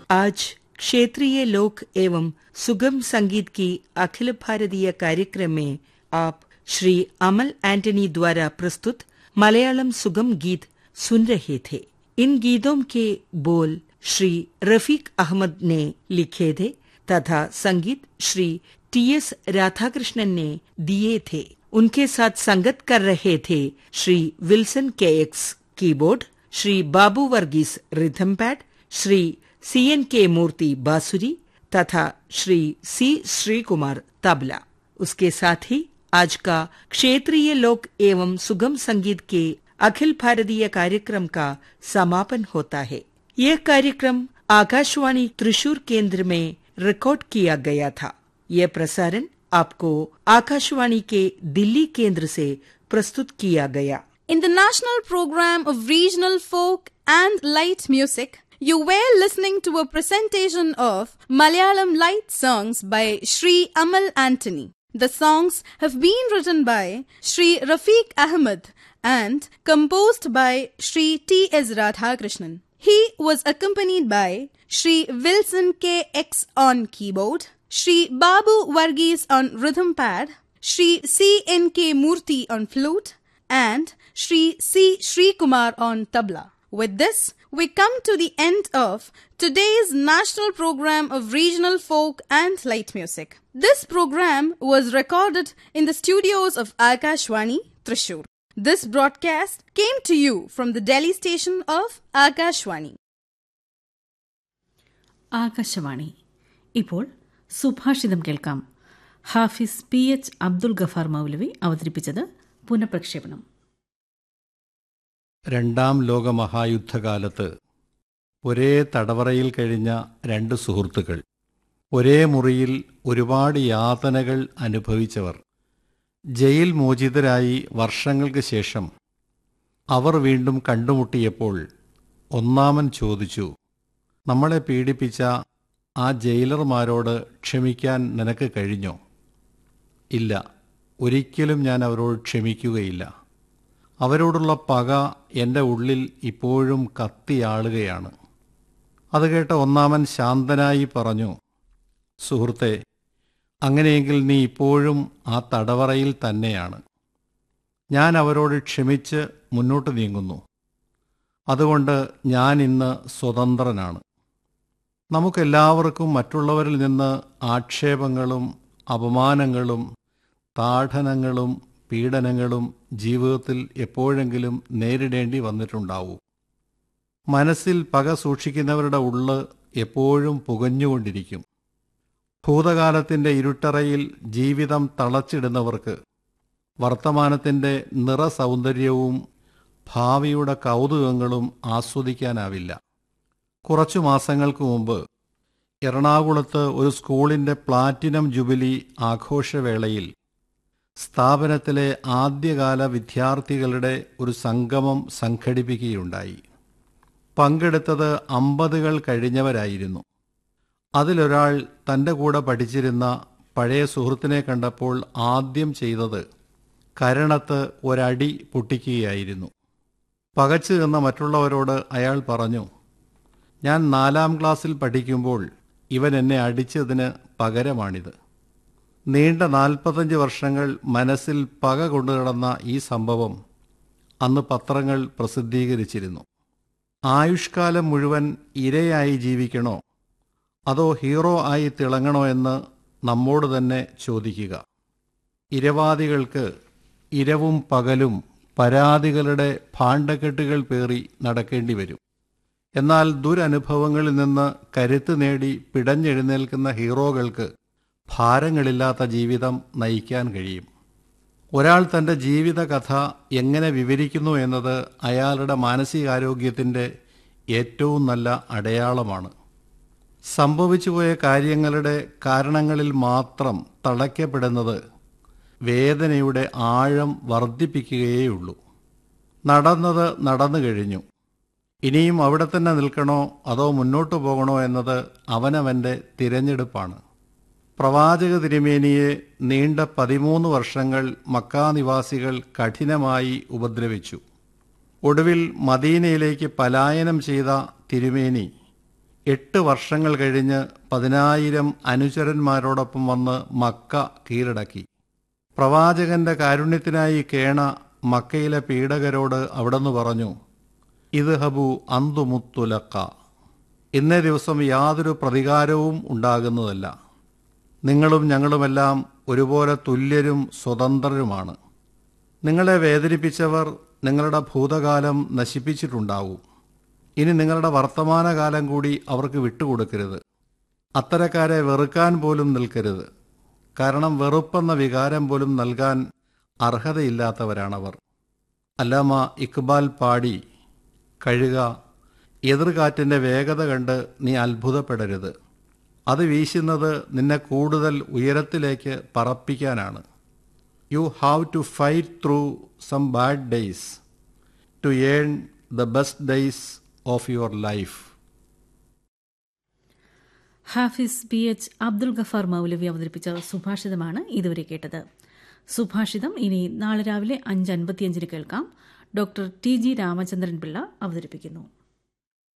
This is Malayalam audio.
आज क्षेत्रीय लोक एवं सुगम संगीत की अखिल भारतीय कार्यक्रम में आप श्री अमल एंटनी द्वारा प्रस्तुत मलयालम सुगम गीत सुन रहे थे इन गीतों के बोल श्री रफीक अहमद ने लिखे थे तथा संगीत श्री टी एस राधाकृष्णन ने दिए थे उनके साथ संगत कर रहे थे Shri Wilson K X keyboard Shri Babu Varghese rhythm pad Shri C N K Murthy बांसुरी तथा श्री सी श्री कुमार तबला उसके साथ ही आज का क्षेत्रीय लोक एवं सुगम संगीत के अखिल भारतीय कार्यक्रम का समापन होता है यह कार्यक्रम आकाशवाणी त्रिशूर केंद्र में रिकॉर्ड किया गया था यह प्रसारण आपको आकाशवाणी के दिल्ली केंद्र से प्रस्तुत किया गया In the national program of regional folk and light music, you were listening to a presentation of Malayalam light songs by Sri Amal Antony. The songs have been written by Sri Rafiq Ahmed and composed by Sri T. S. Radhakrishnan. He was accompanied by Sri Wilson K. X on keyboard, Sri Babu Varghese on rhythm pad, Sri C. N. K. Murthy on flute, and Sri C. Sri Kumar on tabla. With this, we come to the end of today's national program of regional folk and light music. This program was recorded in the studios of Akashwani, Trishur. This broadcast came to you from the Delhi station of Akashwani. Akashvani ഇപ്പോൾ സുഭാഷിതം കേൾക്കാം ഹാഫിസ് പി എച്ച് അബ്ദുൽ ഗഫാർ മൗലവി അവതരിപ്പിച്ചത് പുനഃപ്രക്ഷേപണം രണ്ടാം ലോകമഹായുദ്ധകാലത്ത് ഒരേ തടവറയിൽ കഴിഞ്ഞ രണ്ട് സുഹൃത്തുക്കൾ ഒരേ മുറിയിൽ ഒരുപാട് യാതനകൾ അനുഭവിച്ചവർ ജയിൽ മോചിതരായി വർഷങ്ങൾക്ക് ശേഷം അവർ വീണ്ടും കണ്ടുമുട്ടിയപ്പോൾ ഒന്നാമൻ ചോദിച്ചു നമ്മളെ പീഡിപ്പിച്ച ആ ജയിലർമാരോട് ക്ഷമിക്കാൻ നിനക്ക് കഴിഞ്ഞോ ഇല്ല ഒരിക്കലും ഞാൻ അവരോട് ക്ഷമിക്കുകയില്ല അവരോടുള്ള പക എൻ്റെ ഉള്ളിൽ ഇപ്പോഴും കത്തിയാളുകയാണ് അത് കേട്ട ഒന്നാമൻ ശാന്തനായി പറഞ്ഞു സുഹൃത്തെ അങ്ങനെയെങ്കിൽ നീ ഇപ്പോഴും ആ തടവറയിൽ തന്നെയാണ് ഞാൻ അവരോട് ക്ഷമിച്ച് മുന്നോട്ട് നീങ്ങുന്നു അതുകൊണ്ട് ഞാൻ ഇന്ന് സ്വതന്ത്രനാണ് നമുക്കെല്ലാവർക്കും മറ്റുള്ളവരിൽ നിന്ന് ആക്ഷേപങ്ങളും അപമാനങ്ങളും താഠനങ്ങളും പീഡനങ്ങളും ജീവിതത്തിൽ എപ്പോഴെങ്കിലും നേരിടേണ്ടി വന്നിട്ടുണ്ടാവും മനസ്സിൽ പക സൂക്ഷിക്കുന്നവരുടെ ഉള്ള് എപ്പോഴും പുകഞ്ഞുകൊണ്ടിരിക്കും ഭൂതകാലത്തിൻ്റെ ഇരുട്ടറയിൽ ജീവിതം തളച്ചിടുന്നവർക്ക് വർത്തമാനത്തിൻ്റെ നിറസൗന്ദര്യവും ഭാവിയുടെ കൗതുകങ്ങളും ആസ്വദിക്കാനാവില്ല കുറച്ചു മാസങ്ങൾക്ക് മുമ്പ് എറണാകുളത്ത് ഒരു സ്കൂളിൻ്റെ പ്ലാറ്റിനം ജൂബിലി ആഘോഷവേളയിൽ സ്ഥാപനത്തിലെ ആദ്യകാല വിദ്യാർത്ഥികളുടെ ഒരു സംഗമം സംഘടിപ്പിക്കുകയുണ്ടായി പങ്കെടുത്തത് അമ്പതുകൾ കഴിഞ്ഞവരായിരുന്നു അതിലൊരാൾ തൻ്റെ കൂടെ പഠിച്ചിരുന്ന പഴയ സുഹൃത്തിനെ കണ്ടപ്പോൾ ആദ്യം ചെയ്തത് കരണത്ത് ഒരടി പൊട്ടിക്കുകയായിരുന്നു പകച്ചു നിന്ന മറ്റുള്ളവരോട് അയാൾ പറഞ്ഞു ഞാൻ നാലാം ക്ലാസ്സിൽ പഠിക്കുമ്പോൾ ഇവൻ എന്നെ അടിച്ചതിന് പകരമാണിത് നീണ്ട നാൽപ്പത്തഞ്ച് വർഷങ്ങൾ മനസ്സിൽ പക കൊണ്ടു നടന്ന ഈ സംഭവം അന്ന് പത്രങ്ങൾ പ്രസിദ്ധീകരിച്ചിരുന്നു ആയുഷ്കാലം മുഴുവൻ ഇരയായി ജീവിക്കണോ അതോ ഹീറോ ആയി തിളങ്ങണോ എന്ന് നമ്മോട് തന്നെ ചോദിക്കുക ഇരവാദികൾക്ക് ഇരവും പകലും പരാതികളുടെ ഭാണ്ഡക്കെട്ടുകൾ പേറി നടക്കേണ്ടി വരും എന്നാൽ ദുരനുഭവങ്ങളിൽ നിന്ന് കരുത്ത് നേടി പിടഞ്ഞെഴുന്നേൽക്കുന്ന ഹീറോകൾക്ക് ഭാരങ്ങളില്ലാത്ത ജീവിതം നയിക്കാൻ കഴിയും ഒരാൾ തൻ്റെ ജീവിതകഥ എങ്ങനെ വിവരിക്കുന്നു എന്നത് അയാളുടെ മാനസികാരോഗ്യത്തിൻ്റെ ഏറ്റവും നല്ല അടയാളമാണ് സംഭവിച്ചുപോയ കാര്യങ്ങളുടെ കാരണങ്ങളിൽ മാത്രം തളയ്ക്കപ്പെടുന്നത് വേദനയുടെ ആഴം വർദ്ധിപ്പിക്കുകയേയുള്ളൂ നടന്നത് നടന്നു കഴിഞ്ഞു ഇനിയും അവിടെ തന്നെ നിൽക്കണോ അതോ മുന്നോട്ട് പോകണോ എന്നത് അവനവൻ്റെ തിരഞ്ഞെടുപ്പാണ് പ്രവാചക തിരുമേനിയെ നീണ്ട പതിമൂന്ന് വർഷങ്ങൾ മക്കാനിവാസികൾ കഠിനമായി ഉപദ്രവിച്ചു ഒടുവിൽ മദീനയിലേക്ക് പലായനം ചെയ്ത തിരുമേനി എട്ട് വർഷങ്ങൾ കഴിഞ്ഞ് പതിനായിരം അനുചരന്മാരോടൊപ്പം വന്ന് മക്ക കീഴടക്കി പ്രവാചകന്റെ കാരുണ്യത്തിനായി കേണ മക്കയിലെ പീഡകരോട് അവിടെന്ന് പറഞ്ഞു ഇത് ഹബു അന്തുമുത്തുലക്ക ഇന്നേ ദിവസം യാതൊരു പ്രതികാരവും ഉണ്ടാകുന്നതല്ല നിങ്ങളും ഞങ്ങളുമെല്ലാം ഒരുപോലെ തുല്യരും സ്വതന്ത്രരുമാണ് നിങ്ങളെ വേദനിപ്പിച്ചവർ നിങ്ങളുടെ ഭൂതകാലം നശിപ്പിച്ചിട്ടുണ്ടാവും ഇനി നിങ്ങളുടെ വർത്തമാനകാലം കൂടി അവർക്ക് വിട്ടുകൊടുക്കരുത് അത്തരക്കാരെ വെറുക്കാൻ പോലും നിൽക്കരുത് കാരണം വെറുപ്പെന്ന വികാരം പോലും നൽകാൻ അർഹതയില്ലാത്തവരാണവർ അല്ലാമ ഇക്ബാൽ പാടി കഴുക എതിർകാറ്റിൻ്റെ വേഗത കണ്ട് നീ അത്ഭുതപ്പെടരുത് അത് വീശുന്നത് നിന്നെ കൂടുതൽ ഉയരത്തിലേക്ക് പറപ്പിക്കാനാണ് you have to fight through some bad days to earn the best days of your life Hafiz P H Abdul Gafar Moulavi അവതരിപ്പിച്ച സുഭാഷിതമാണ് ഇതുവരെ കേട്ടത് സുഭാഷിതം ഇനി നാളെ രാവിലെ അഞ്ച് അൻപത്തിയഞ്ചിന് കേൾക്കാം doctor T G Ramachandran Pillai അവതരിപ്പിക്കുന്നു